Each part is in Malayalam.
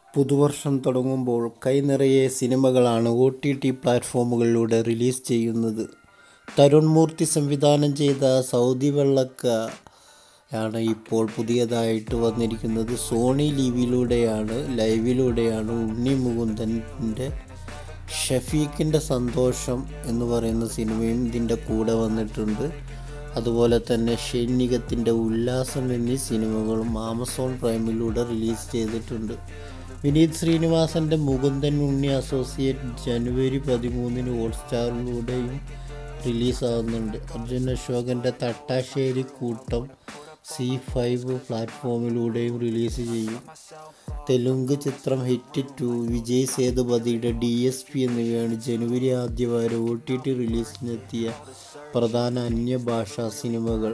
പുതുവർഷം തുടങ്ങുമ്പോൾ കൈനിറയെ സിനിമകളാണ് ഒ ടി ടി പ്ലാറ്റ്ഫോമുകളിലൂടെ റിലീസ് ചെയ്യുന്നത് തരുൺ മൂർത്തി സംവിധാനം ചെയ്ത സൗദി വെള്ളക്ക ആണ് ഇപ്പോൾ പുതിയതായിട്ട് വന്നിരിക്കുന്നത് സോണി ലീവിലൂടെയാണ് ലൈവിലൂടെയാണ് ഉണ്ണി മുകുന്ദൻ്റെ ഷഫീഖിൻ്റെ സന്തോഷം എന്ന് പറയുന്ന സിനിമയും ഇതിൻ്റെ കൂടെ വന്നിട്ടുണ്ട് അതുപോലെ തന്നെ ഷെന്നികത്തിൻ്റെ ഉല്ലാസം എന്നീ സിനിമകളും ആമസോൺ പ്രൈമിലൂടെ റിലീസ് ചെയ്തിട്ടുണ്ട് വിനീത് ശ്രീനിവാസൻ്റെ മുകുന്ദൻ ഉണ്ണി അസോസിയേറ്റ് ജനുവരി പതിമൂന്നിന് ഹോട്ട്സ്റ്റാറിലൂടെയും റിലീസാകുന്നുണ്ട് അർജുൻ അശോകൻ്റെ തട്ടാശ്ശേരി കൂട്ടം സി ഫൈവ് പ്ലാറ്റ്ഫോമിലൂടെയും റിലീസ് ചെയ്യും തെലുങ്ക് ചിത്രം ഹിറ്റ് ടു വിജയ് സേതുപതിയുടെ ഡി എസ് പി എന്നിവയാണ് ജനുവരി ആദ്യവാരം ഒ ടി ടി റിലീസിനെത്തിയ പ്രധാന അന്യഭാഷാ സിനിമകൾ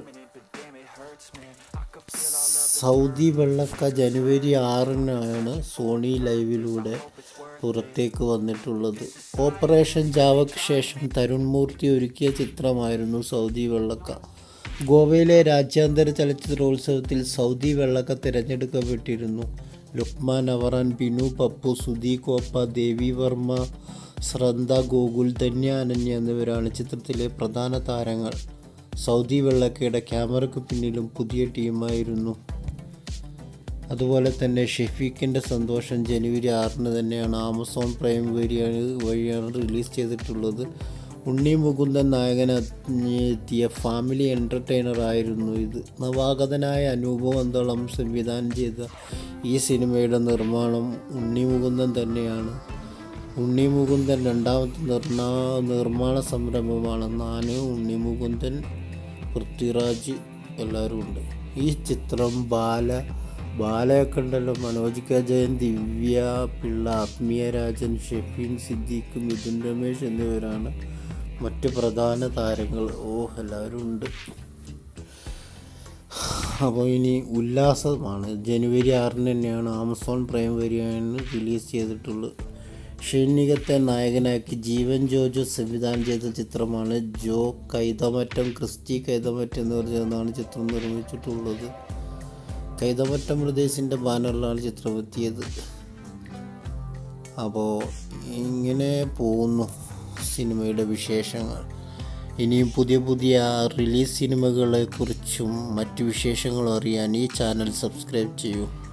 സൗദി വെള്ളക്ക ജനുവരി ആറിനാണ് സോണി ലൈവിലൂടെ പുറത്തേക്ക് വന്നിട്ടുള്ളത് ഓപ്പറേഷൻ ജാവയ്ക്ക് ശേഷം തരുൺ മൂർത്തി ഒരുക്കിയ ചിത്രമായിരുന്നു സൗദി വെള്ളക്ക ഗോവയിലെ രാജ്യാന്തര ചലച്ചിത്രോത്സവത്തിൽ സൗദി വെള്ളക്ക തിരഞ്ഞെടുക്കപ്പെട്ടിരുന്നു ലുക്മാൻ അവറാൻ ബിനു പപ്പു സുധി കോപ്പ ദേവി വർമ്മ ശ്രന്ദ ഗോകുൽ ധന്യ അനന്യ എന്നിവരാണ് ചിത്രത്തിലെ പ്രധാന താരങ്ങൾ സൗദി വെള്ളക്കയുടെ ക്യാമറയ്ക്ക് പിന്നിലും പുതിയ ടീമായിരുന്നു അതുപോലെ തന്നെ ഷെഫീഖിൻ്റെ സന്തോഷം ജനുവരി ആറിന് തന്നെയാണ് ആമസോൺ പ്രൈം വഴിയാണ് വഴിയാണ് റിലീസ് ചെയ്തിട്ടുള്ളത് ഉണ്ണി മുകുന്ദൻ നായകനെത്തിയ ഫാമിലി എൻ്റർടൈനർ ആയിരുന്നു ഇത് നവാഗതനായ അനൂപ് വന്തളം സംവിധാനം ചെയ്ത ഈ സിനിമയുടെ നിർമ്മാണം ഉണ്ണി മുകുന്ദൻ തന്നെയാണ് ഉണ്ണി മുകുന്ദൻ രണ്ടാമത്തെ നിർമ്മാ നിർമ്മാണ സംരംഭമാണ് നാന് ഉണ്ണി മുകുന്ദൻ പൃഥ്വിരാജ് എല്ലാവരും ഉണ്ട് ഈ ചിത്രം ബാല ബാലയൊക്കെ ഉണ്ടല്ലോ മനോജ് കെ ജയൻ ദിവ്യ പിള്ള ആത്മീയ രാജൻ ഷെഫീൻ സിദ്ദീഖ് മിഥുൻ രമേശ് എന്നിവരാണ് മറ്റ് പ്രധാന താരങ്ങൾ ഓ എല്ലാവരും ഉണ്ട് അപ്പോൾ ഇനി ഉല്ലാസമാണ് ജനുവരി ആറിന് തന്നെയാണ് ആമസോൺ പ്രൈം വഴിയാണ് റിലീസ് ചെയ്തിട്ടുള്ളത് ഷെന്നികത്തെ നായകനാക്കി ജീവൻ ജോജു സംവിധാനം ചെയ്ത ചിത്രമാണ് ജോ കൈതമറ്റം ക്രിസ്റ്റി കൈതമറ്റം എന്നിവർ ചേർന്നാണ് ചിത്രം നിർമ്മിച്ചിട്ടുള്ളത് കൈതമറ്റം പ്രദേശിൻ്റെ ബാനറിലാണ് ചിത്രം എത്തിയത് അപ്പോൾ ഇങ്ങനെ പോകുന്നു സിനിമയുടെ വിശേഷങ്ങൾ ഇനിയും പുതിയ പുതിയ റിലീസ് സിനിമകളെക്കുറിച്ചും മറ്റു വിശേഷങ്ങളും അറിയാൻ ഈ ചാനൽ സബ്സ്ക്രൈബ് ചെയ്യൂ